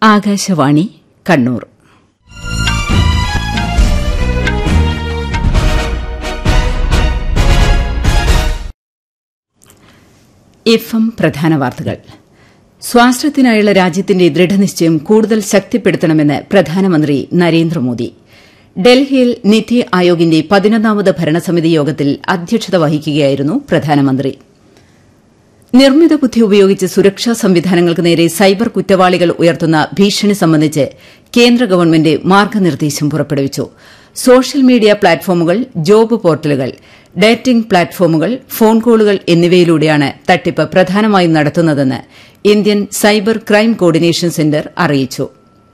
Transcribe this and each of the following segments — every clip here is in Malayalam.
ആകാശവാണി കണ്ണൂർ എഫ് എം പ്രധാന വാർത്തകൾ സ്വാശ്രയത്തിനായുള്ള രാജ്യത്തിന്റെ ദൃഢനിശ്ചയം കൂടുതൽ ശക്തിപ്പെടുത്തണമെന്ന് പ്രധാനമന്ത്രി നരേന്ദ്രമോദി ഡൽഹിയിൽ നിതി ആയോഗിന്റെ പതിനൊന്നാമത് ഭരണസമിതി യോഗത്തിൽ അധ്യക്ഷത വഹിക്കുകയായിരുന്നു പ്രധാനമന്ത്രി നിർമ്മിത ബുദ്ധി ഉപയോഗിച്ച് സുരക്ഷാ സംവിധാനങ്ങൾക്ക് നേരെ സൈബർ കുറ്റവാളികൾ ഉയർത്തുന്ന ഭീഷണി സംബന്ധിച്ച് കേന്ദ്ര ഗവൺമെന്റ് മാർഗ്ഗനിർദ്ദേശം പുറപ്പെടുവിച്ചു സോഷ്യൽ മീഡിയ പ്ലാറ്റ്ഫോമുകൾ ജോബ് പോർട്ടലുകൾ ഡേറ്റിംഗ് പ്ലാറ്റ്ഫോമുകൾ ഫോൺ കോളുകൾ എന്നിവയിലൂടെയാണ് തട്ടിപ്പ് പ്രധാനമായും നടത്തുന്നതെന്ന് Indian cyber crime coordination centre അറിയിച്ചു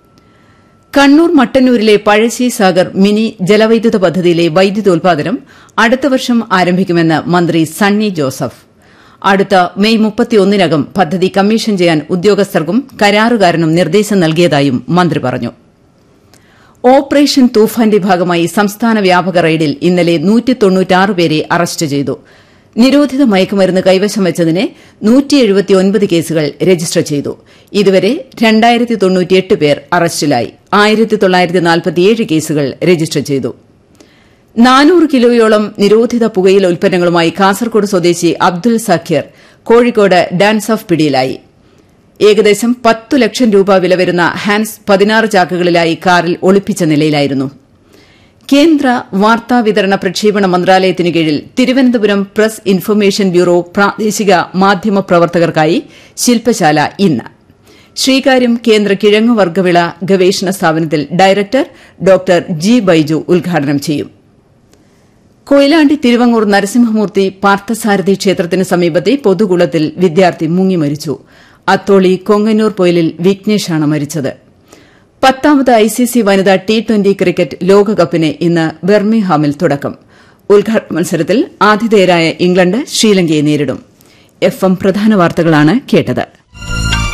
കണ്ണൂർ മട്ടന്നൂരിലെ പഴശ്ശി സാഗർ മിനി ജലവൈദ്യുത പദ്ധതിയിലെ വൈദ്യുതോൽപാദനം അടുത്ത വർഷം ആരംഭിക്കുമെന്ന് മന്ത്രി സണ്ണി ജോസഫ് അടുത്ത മെയ് മുപ്പത്തിയൊന്നിനകം പദ്ധതി കമ്മീഷൻ ചെയ്യാൻ ഉദ്യോഗസ്ഥർക്കും കരാറുകാരനും നിർദ്ദേശം നൽകിയതായും മന്ത്രി പറഞ്ഞു ഓപ്പറേഷൻ തൂഫാന്റെ ഭാഗമായി സംസ്ഥാന വ്യാപക റെയ്ഡിൽ ഇന്നലെ പേരെ അറസ്റ്റ് ചെയ്തു നിരോധിത മയക്കുമരുന്ന് കൈവശം വെച്ചതിന് കേസുകൾ രജിസ്റ്റർ ചെയ്തു ഇതുവരെ പേർ അറസ്റ്റിലായി കേസുകൾ രജിസ്റ്റർ ചെയ്തു നാനൂറ് കിലോയോളം നിരോധിത പുകയില ഉൽപ്പന്നങ്ങളുമായി കാസർകോട് സ്വദേശി അബ്ദുൽ സഖീർ കോഴിക്കോട് ഡാൻസ് ഓഫ് പിടിയിലായി ഏകദേശം പത്തു ലക്ഷം രൂപ വില വരുന്ന ഹാൻസ് പതിനാറ് ചാക്കുകളിലായി കാറിൽ ഒളിപ്പിച്ച നിലയിലായിരുന്നു കേന്ദ്ര വാർത്താവിതരണ പ്രക്ഷേപണ മന്ത്രാലയത്തിന് കീഴിൽ തിരുവനന്തപുരം പ്രസ് ഇൻഫർമേഷൻ ബ്യൂറോ പ്രാദേശിക മാധ്യമ പ്രവർത്തകർക്കായി ശില്പശാല ഇന്ന് ശ്രീകാര്യം കേന്ദ്ര കിഴങ്ങുവർഗ്ഗവിള ഗവേഷണ സ്ഥാപനത്തിൽ ഡയറക്ടർ ഡോക്ടർ ജി ബൈജു ഉദ്ഘാടനം ചെയ്യും കൊയിലാണ്ടി തിരുവങ്ങൂർ നരസിംഹമൂർത്തി പാർത്ഥസാരഥി ക്ഷേത്രത്തിന് സമീപത്തെ പൊതുകുളത്തിൽ വിദ്യാർത്ഥി മുങ്ങി മരിച്ചു അത്തോളി കൊങ്ങന്നൂർ പൊയിലിൽ വിഘ്നേഷാണ് മരിച്ചത് പത്താമത് ഐസിസി വനിതാ ടി ട്വന്റി ക്രിക്കറ്റ് ലോകകപ്പിന് ഇന്ന് ബെർമിംഗ്ഹാമിൽ തുടക്കം ഉദ്ഘാടന മത്സരത്തിൽ ആതിഥേയരായ ഇംഗ്ലണ്ട് ശ്രീലങ്കയെ നേരിടും എഫ് എം പ്രധാന വാർത്തകളാണ് കേട്ടത്